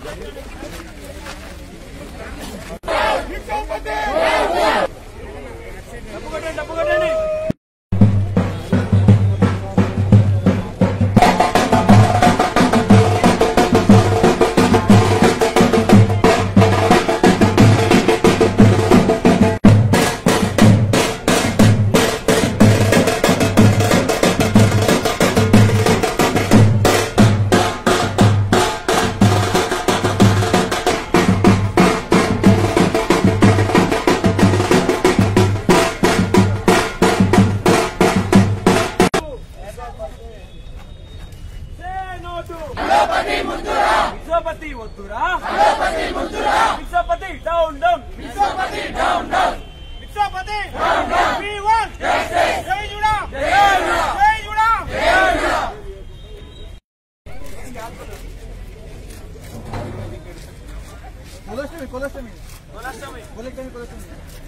విశ్వపతి వద్దురా Vishwapati down down Vishwapati down down Vishwapati we want జై జుడా జై జుడా cholesterol cholesterol cholesterol cholesterol cholesterol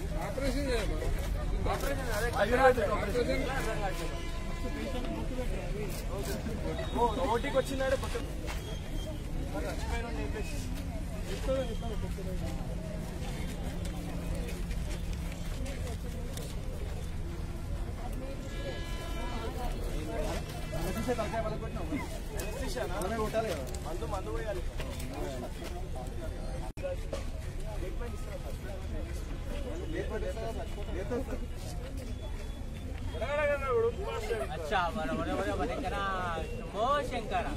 ఓటీకి వచ్చినాడు కొత్త చూసే తలకాయ పలకొట్టినావు మనమే కొట్టాలి కదా మందు మందు పోయాలి లేకపోతే లేకపోతే अच्छा बरं बरं बरं बरं करा शंभो शंकरा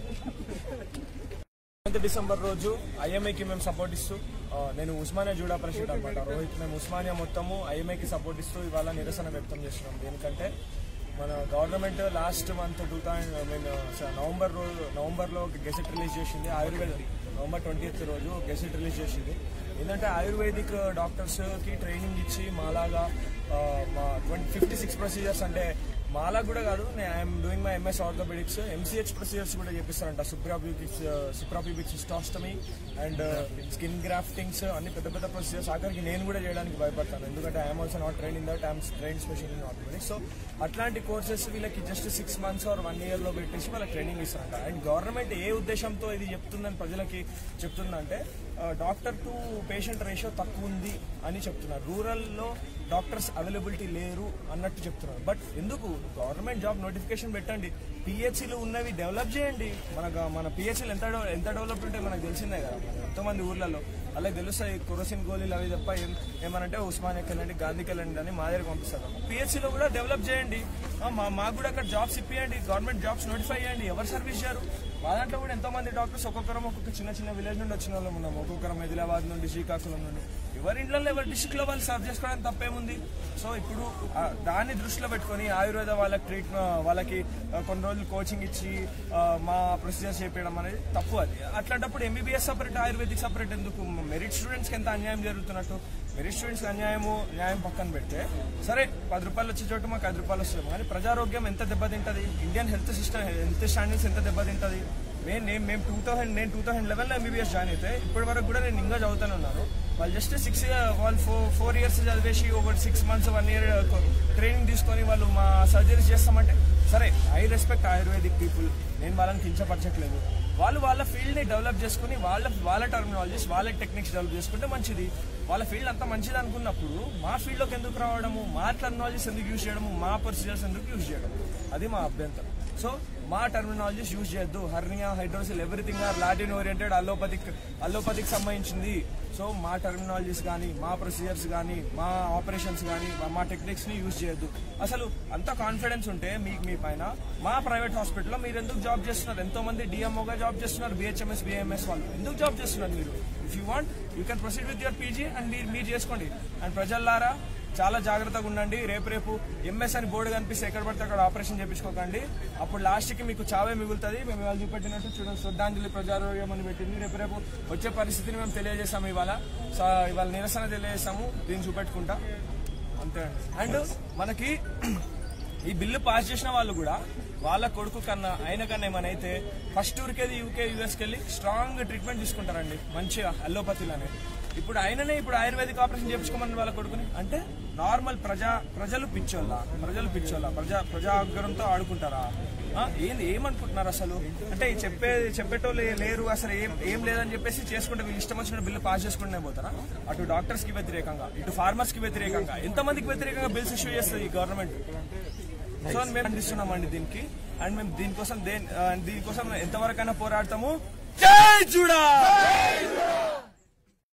సెవెంత్ డిసెంబర్ రోజు ఐఎంఐకి మేము సపోర్ట్ ఇస్తూ ఆ, నేను ఉస్మానియా జూడా ప్రెసిడెంట్ అనమాట రోహిత్ మేము ఉస్మానియా మొత్తము ఐఎంఐకి సపోర్ట్ ఇస్తూ ఇవాళ నిరసన వ్యక్తం చేస్తున్నాం దేనికంటే మన government last month two thousand I mean November రోజు నవంబర్లో ఒక గెసెట్ రిలీజ్ చేసింది ఆయుర్వేద నవంబర్ ట్వంటీ రోజు గెసెట్ రిలీజ్ చేసింది ఏంటంటే ఆయుర్వేదిక్ డాక్టర్స్కి ట్రైనింగ్ ఇచ్చి మాలాగా ఆ, మా ట్వంటీ ఫిఫ్టీ సిక్స్ ప్రొసీజర్స్ అంటే మాలా కూడా కాదు నేను I'm doing my MS orthopaedics MCh procedures కూడా చేపిస్తారంట సుప్రాప్యూబిక్స్ సుప్రాప్యూబిక్ సిస్టాస్టమీ అండ్ స్కిన్ గ్రాఫ్టింగ్స్ అన్ని పెద్ద పెద్ద ప్రొసీజర్స్ ఆఖరికి నేను కూడా చేయడానికి భయపడతాను ఎందుకంటే I'm also not train in that I'm train special in orthopaedics so అట్లాంటి కోర్సెస్ వీళ్ళకి just six months or one year లో పెట్టేసి వాళ్ళకి ట్రైనింగ్ ఇస్తారంట అండ్ గవర్నమెంట్ ఏ ఉద్దేశంతో ఇది చెప్తుందని ప్రజలకి చెప్తుందంటే డాక్టర్ టు పేషెంట్ రేషియో తక్కువ ఉంది అని చెప్తున్నారు రూరల్లో డాక్టర్స్ అవైలబిలిటీ లేరు అన్నట్టు చెప్తున్నారు బట్ ఎందుకు గవర్నమెంట్ జాబ్ నోటిఫికేషన్ పెట్టండి పిహెచ్సీలు ఉన్నవి డెవలప్ చేయండి మన గ- మన పిహెచ్సీలు ఎంత డెవ- ఎంత డెవలప్ ఉంటే మనకు తెలిసిందే కదా ఎంతో మంది ఊర్లలో అలాగే తెలుస్తాయి కొరసిన్ గోళీలు అవి తప్ప ఏం- ఏమనంటే ఉస్మానియాకి వెళ్ళండి గాంధీకి వెళ్ళండి అని మా దగ్గర పంపిస్తారు పిహెచ్సీలో కూడా డెవలప్ చేయండి ఆ, మా మాకు కూడా అక్కడ జాబ్స్ ఇప్పియండి గవర్నమెంట్ జాబ్స్ నోటిఫై చేయండి ఎవరు సర్వీస్ చేయరు మా దాంట్లో కూడా ఎంతో మంది డాక్టర్స్ ఒక్కొక్కరం ఒక్కొక్క చిన్న చిన్న విలేజ్ నుండి వచ్చిన వాళ్ళం ఉన్నాం ఒక్కొక్కరం ఆదిలాబాద్ నుండి శ్రీకాకుళం నుండి ఎవరి ఇంట్లో ఎవరి డిస్టిక్ లో వాళ్ళు సర్వ్ చేసుకోవడానికి తప్పేముంది సో ఇప్పుడు ఆ, దాన్ని దృష్టిలో పెట్టుకొని ఆయుర్వేద వాళ్ళకి ట్రీట్ వాళ్ళకి ఆ, కొన్ని రోజులు కోచింగ్ ఇచ్చి ఆ, మా ప్రొసీజర్స్ చేపించడం అనేది తప్పు అది అట్లాంటప్పుడు ఎంబీబీఎస్ సపరేట్ ఆయుర్వేదిక్ సపరేట్ ఎందుకు మెరిట్ స్టూడెంట్స్ కి ఎంత అన్యాయం జరుగుతున్నట్టు మెరిట్ స్టూడెంట్స్ అన్యాయము న్యాయం పక్కన పెడితే సరే పది రూపాయలు వచ్చే చోటు మాకు ఐదు రూపాయలు వస్తుంది కానీ ప్రజారోగ్యం ఎంత దెబ్బతింటది Indian health system health standards ఎంత దెబ్బతింటది మేము నేను మేము టూ థౌసండ్ నేను టూ థౌసండ్ లెవెన్లో ఎంబీబీఎస్ జాయిన్ అయితే ఇప్పటి వరకు కూడా నేను ఇంకా చదువుతానే ఉన్నాను వాళ్ళు జస్ట్ సిక్స్ వాళ్ళు ఫోర్ ఫోర్ ఇయర్స్ చదివేసి ఒక six months one year training తీసుకొని వాళ్ళు మా సర్జరీస్ చేస్తామంటే సరే ఐ రెస్పెక్ట్ ఆయుర్వేదిక్ పీపుల్ నేను వాళ్ళని కించపరచట్లేదు వాళ్ళు వాళ్ళ ఫీల్డ్ ని డెవలప్ చేసుకుని వాళ్ళ వాళ్ళ టర్మినాలజీస్ వాళ్ళ టెక్నిక్స్ డెవలప్ చేసుకుంటే మంచిది వాళ్ళ ఫీల్డ్ అంతా మంచిది అనుకున్నప్పుడు మా ఫీల్డ్ లోకి ఎందుకు రావడము మా టర్మినాలజీస్ ఎందుకు యూజ్ చేయడము మా ప్రొసీజర్స్ ఎందుకు యూజ్ చేయడం అది మా అభ్యంతరం సో మా టర్మినాలజీస్ యూజ్ చేయొద్దు hernia hydrocele everything are Latin oriented allopathic allopathic సంబంధించింది సో మా టర్మినాలజీస్ కానీ మా ప్రొసీజర్స్ కానీ మా ఆపరేషన్స్ కానీ మా టెక్నిక్స్ ని యూజ్ చేయొద్దు అసలు అంత కాన్ఫిడెన్స్ ఉంటే మీకు మీ పైన మా ప్రైవేట్ హాస్పిటల్లో మీరు ఎందుకు జాబ్ చేస్తున్నారు ఎంతో మంది డిఎంఓగా జాబ్ చేస్తున్నారు బిహెచ్ఎంఎస్ బిఎంఎస్ వాళ్ళు ఎందుకు జాబ్ చేస్తున్నారు మీరు if you want you can proceed with your PG and మీరు మీరు చేసుకోండి అండ్ ప్రజల్లారా చాలా జాగ్రత్తగా ఉండండి రేపు రేపు ఎంఎస్ అని బోర్డు కనిపిస్తే ఎక్కడ పడితే అక్కడ ఆపరేషన్ చేయించుకోకండి అప్పుడు లాస్ట్కి మీకు చావే మిగులుతుంది మేము ఇవాళ చూపెట్టినట్టు చూడండి శ్రద్ధాంజలి ప్రజారోగ్యం అని పెట్టింది రేపు రేపు వచ్చే పరిస్థితిని మేము తెలియజేస్తాము ఇవాళ సో ఇవాళ నిరసన తెలియజేస్తాము దీన్ని చూపెట్టుకుంటా అంతే అండ్ మనకి ఈ బిల్లు పాస్ చేసిన వాళ్ళు కూడా వాళ్ళ కొడుకు కన్నా ఆయన కన్నా ఏమైనా అయితే ఫస్ట్ ఊరికేది యూకే యూఎస్కి వెళ్ళి స్ట్రాంగ్ ట్రీట్మెంట్ తీసుకుంటారండి మంచిగా అల్లోపతిలోనే ఇప్పుడు ఆయననే ఇప్పుడు ఆయుర్వేదిక్ ఆపరేషన్ చేయించుకోమని వాళ్ళ కొడుకుని అంటే నార్మల్ ప్రజా ప్రజలు పిచ్చోళ్ళ ప్రజలు పిచ్చోళ్ళ ప్రజా ప్రజాగ్రంతో ఆడుకుంటారా ఆ, ఏంది ఏమనుకుంటున్నారు అసలు అంటే ఈ చెప్పే చెప్పేటోళ్ళు లేరు అసలు ఏం ఏం లేదని చెప్పేసి చేసుకుంటే వీళ్ళు ఇష్టం వచ్చిన బిల్లు పాస్ చేసుకుంటూనే పోతారా అటు డాక్టర్స్ కి వ్యతిరేకంగా ఇటు ఫార్మర్స్ కి వ్యతిరేకంగా ఎంతమందికి వ్యతిరేకంగా బిల్స్ ఇష్యూ చేస్తుంది ఈ గవర్నమెంట్ సో మేము అందిస్తున్నామండి దీనికి అండ్ మేము దీనికోసం దేని ఆ, దీనికోసం ఎంతవరకైనా పోరాడతాము జై చూడా